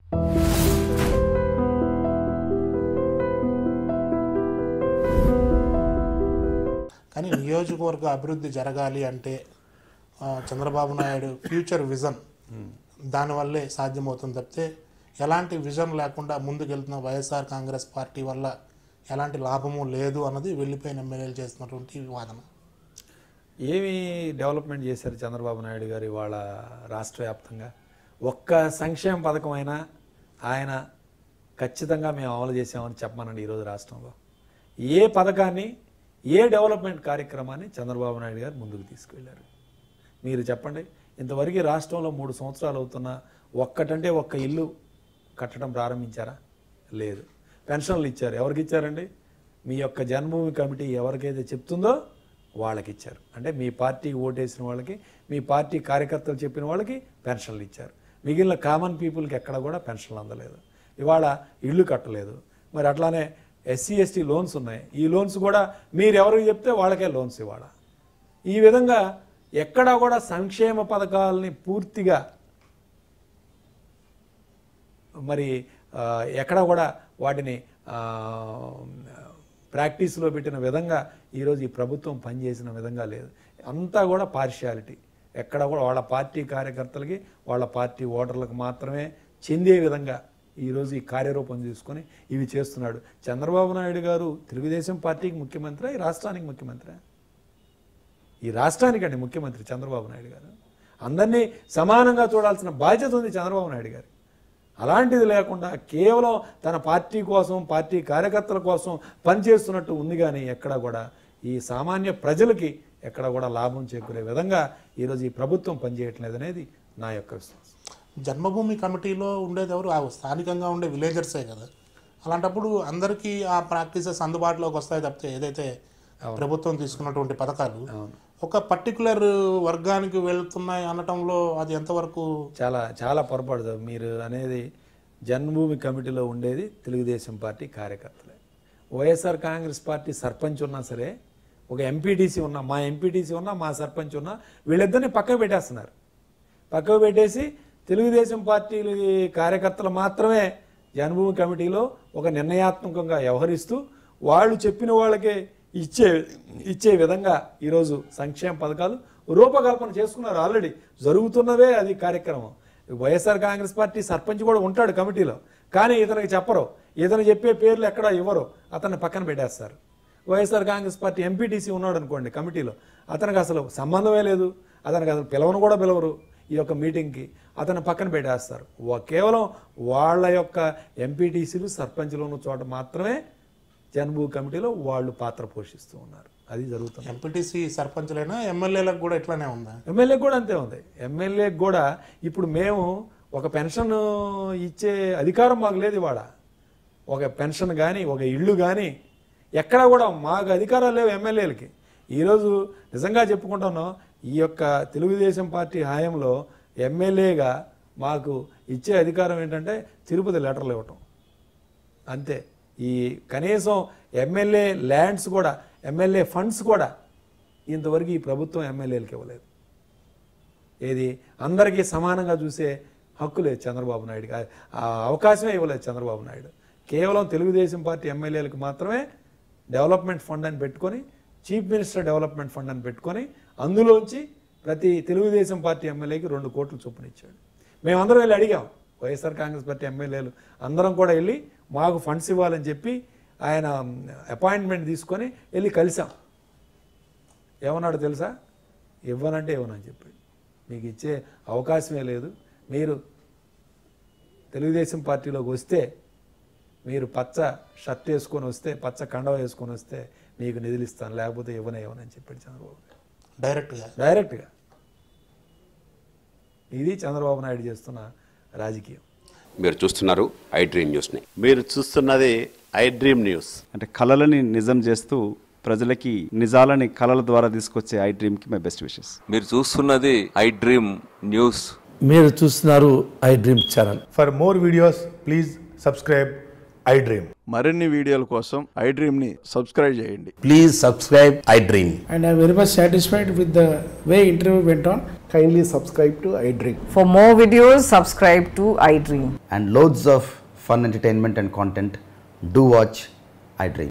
కానీ నియోజకవర్గ అభివృద్ధి జరగాలి అంటే ఆ, చంద్రబాబు నాయుడు ఫ్యూచర్ విజన్ దానివల్లే సాధ్యమవుతుంది తప్పితే ఎలాంటి విజన్ లేకుండా ముందుకెళ్తున్న వైఎస్ఆర్ కాంగ్రెస్ పార్టీ వల్ల ఎలాంటి లాభము లేదు అన్నది వెళ్ళిపోయిన ఎమ్మెల్యేలు చేస్తున్నటువంటి వాదన ఏమి డెవలప్మెంట్ చేశారు చంద్రబాబు నాయుడు గారు ఇవాళ రాష్ట్ర వ్యాప్తంగా ఒక్క సంక్షేమ పథకం అయినా ఆయన ఖచ్చితంగా మేము అమలు చేసామని చెప్పమనండి ఈరోజు రాష్ట్రంలో ఏ పథకాన్ని ఏ డెవలప్మెంట్ కార్యక్రమాన్ని చంద్రబాబు నాయుడు గారు ముందుకు తీసుకువెళ్ళారు మీరు చెప్పండి ఇంతవరకు ఈ రాష్ట్రంలో మూడు సంవత్సరాలు అవుతున్నా ఒక్కటంటే ఒక్క ఇల్లు కట్టడం ప్రారంభించారా లేదు పెన్షన్లు ఇచ్చారు ఎవరికి ఇచ్చారండి మీ యొక్క జన్మభూమి కమిటీ ఎవరికైతే చెప్తుందో వాళ్ళకి ఇచ్చారు అంటే మీ పార్టీ ఓటేసిన వాళ్ళకి మీ పార్టీ కార్యకర్తలు చెప్పిన వాళ్ళకి పెన్షన్లు ఇచ్చారు మిగిలిన కామన్ పీపుల్కి ఎక్కడ కూడా పెన్షన్లు అందలేదు ఇవాళ ఇళ్ళు కట్టలేదు మరి అట్లానే ఎస్సీ ఎస్టీ లోన్స్ ఉన్నాయి ఈ లోన్స్ కూడా మీరు ఎవరికి చెప్తే వాళ్ళకే లోన్స్ ఇవాళ ఈ విధంగా ఎక్కడా కూడా సంక్షేమ పథకాలని పూర్తిగా మరి ఆ, ఎక్కడా కూడా వాటిని ఆ, ప్రాక్టీస్లో పెట్టిన విధంగా ఈరోజు ఈ ప్రభుత్వం పనిచేసిన విధంగా లేదు అంతా కూడా పార్షియాలిటీ ఎక్కడ కూడా వాళ్ళ పార్టీ కార్యకర్తలకి వాళ్ళ పార్టీ ఓటర్లకు మాత్రమే చెందే విధంగా ఈరోజు ఈ కార్యరూపం తీసుకొని ఇవి చేస్తున్నాడు చంద్రబాబు నాయుడు గారు తెలుగుదేశం పార్టీకి ముఖ్యమంత్రి ఈ రాష్ట్రానికి ముఖ్యమంత్రి ఈ రాష్ట్రానికి అండి ముఖ్యమంత్రి చంద్రబాబు నాయుడు గారు అందరినీ సమానంగా చూడాల్సిన బాధ్యత ఉంది చంద్రబాబు నాయుడు గారు అలాంటిది లేకుండా కేవలం తన పార్టీ కోసం పార్టీ కార్యకర్తల కోసం పనిచేస్తున్నట్టు ఉంది కానీ ఎక్కడ కూడా ఈ సామాన్య ప్రజలకి ఎక్కడ కూడా లాభం చేకూరే విధంగా ఈరోజు ఈ ప్రభుత్వం పనిచేయట్లేదు అనేది నా యొక్క విశ్వాసం జన్మభూమి కమిటీలో ఉండేది ఎవరు ఆ స్థానికంగా ఉండే విలేజర్సే కదా అలాంటప్పుడు అందరికీ ఆ ప్రాక్టీసెస్ అందుబాటులోకి వస్తాయి తప్పితే ఏదైతే ప్రభుత్వం తీసుకున్నటువంటి పథకాలు ఒక పర్టికులర్ వర్గానికి వెళ్తున్నాయి అనటంలో అది ఎంతవరకు చాలా చాలా పొరపాటు సార్. మీరు అనేది జన్మభూమి కమిటీలో ఉండేది తెలుగుదేశం పార్టీ కార్యకర్తలే వైఎస్ఆర్ కాంగ్రెస్ పార్టీ సర్పంచ్ ఉన్నా సరే ఒక ఎంపీటీసీ ఉన్నా మా ఎంపీటీసీ ఉన్నా మా సర్పంచ్ ఉన్నా వీళ్ళిద్దరిని పక్కకు పెట్టేస్తున్నారు పక్కకు పెట్టేసి తెలుగుదేశం పార్టీ కార్యకర్తలు మాత్రమే జన్మభూమి కమిటీలో ఒక నిర్ణయాత్మకంగా వ్యవహరిస్తూ వాళ్ళు చెప్పిన వాళ్ళకే ఇచ్చే ఇచ్చే విధంగా ఈరోజు సంక్షేమ పథకాలు రూపకల్పన చేసుకున్నారు ఆల్రెడీ జరుగుతున్నవే అది కార్యక్రమం వైఎస్ఆర్ కాంగ్రెస్ పార్టీ సర్పంచ్ కూడా ఉంటాడు కమిటీలో కానీ ఇతనికి చెప్పరు ఇతను చెప్పే పేర్లు ఎక్కడ ఇవ్వరు అతన్ని పక్కన పెట్టేస్తారు వైఎస్ఆర్ కాంగ్రెస్ పార్టీ ఎంపీటీసీ ఉన్నాడు అనుకోండి కమిటీలో అతనికి అసలు సంబంధమే లేదు అతనికి అసలు పిలవను కూడా పిలవరు ఈ యొక్క మీటింగ్కి అతను పక్కన పెట్టేస్తారు వా- కేవలం వాళ్ళ యొక్క ఎంపీటీసీలు సర్పంచ్లు ఉన్న చోట మాత్రమే జన్మభూ కమిటీలో వాళ్ళు పాత్ర పోషిస్తూ ఉన్నారు అది జరుగుతుంది ఎంపీటీసీ సర్పంచ్లైనా ఎమ్మెల్యేలకు కూడా ఇట్లానే ఉందా ఎమ్మెల్యే కూడా అంతే ఉంది ఎమ్మెల్యేకి కూడా ఇప్పుడు మేము ఒక పెన్షన్ ఇచ్చే అధికారం మాకు లేదు ఇవాళ ఒక పెన్షన్ కానీ ఒక ఇల్లు కానీ ఎక్కడా కూడా మాకు అధికారాలు లేవు ఎమ్మెల్యేలకి ఈరోజు నిజంగా చెప్పుకుంటున్నాం ఈ యొక్క తెలుగుదేశం పార్టీ హాయంలో ఎమ్మెల్యేగా మాకు ఇచ్చే అధికారం ఏంటంటే తిరుపతి లెటర్లు ఇవ్వటం అంతే ఈ కనీసం ఎమ్మెల్యే ల్యాండ్స్ కూడా ఎమ్మెల్యే ఫండ్స్ కూడా ఇంతవరకు ఈ ప్రభుత్వం ఎమ్మెల్యేలకు ఇవ్వలేదు ఏది అందరికీ సమానంగా చూసే హక్కు లేదు చంద్రబాబు నాయుడుకి ఆ- ఆ అవకాశమే ఇవ్వలేదు చంద్రబాబు నాయుడు కేవలం తెలుగుదేశం పార్టీ ఎమ్మెల్యేలకు మాత్రమే డెవలప్మెంట్ ఫండ్ అని పెట్టుకొని చీఫ్ మినిస్టర్ డెవలప్మెంట్ ఫండ్ అని పెట్టుకొని అందులోంచి ప్రతి తెలుగుదేశం పార్టీ ఎమ్మెల్యేకి రెండు కోట్లు చొప్పున ఇచ్చాడు మేమందరం వెళ్ళి అడిగాం వైఎస్ఆర్ కాంగ్రెస్ పార్టీ ఎమ్మెల్యేలు అందరం కూడా వెళ్ళి మాకు ఫండ్స్ ఇవ్వాలని చెప్పి ఆయన అపాయింట్మెంట్ తీసుకొని వెళ్ళి కలిసాం ఏమన్నాడు తెలుసా ఇవ్వనంటే ఇవ్వనని చెప్పాడు మీకు ఇచ్చే అవకాశమే లేదు మీరు తెలుగుదేశం పార్టీలోకి వస్తే మీరు పచ్చ షర్ట్ వేసుకొని వస్తే పచ్చ కండవ వేసుకొని వస్తే మీకు నిధులు ఇస్తాను లేకపోతే ఇవ్వనే ఇవ్వనని చెప్పాడు చంద్రబాబు నాయుడు. డైరెక్ట్గా డైరెక్ట్గా ఇది చంద్రబాబు నాయుడు చేస్తున్న రాజకీయం మీరు చూస్తున్నారు ఐ డ్రీమ్ న్యూస్ని మీరు చూస్తున్నది ఐ డ్రీమ్ న్యూస్ అంటే కళలని నిజం చేస్తూ ప్రజలకి నిజాలని కళల ద్వారా తీసుకొచ్చే ఐ డ్రీమ్కి మై బెస్ట్ విషెస్ మీరు చూస్తున్నది ఐ డ్రీమ్ న్యూస్ మీరు చూస్తున్నారు iDream channel For more videos, please subscribe iDream మరిన్ని వీడియోల కోసం ఐ డ్రీమ్ని సబ్స్క్రైబ్ చేయండి Please subscribe iDream. and I'm very much satisfied with the way interview went on. Kindly subscribe to iDream For more videos, subscribe to iDream. And loads of fun entertainment and content. Do watch iDream.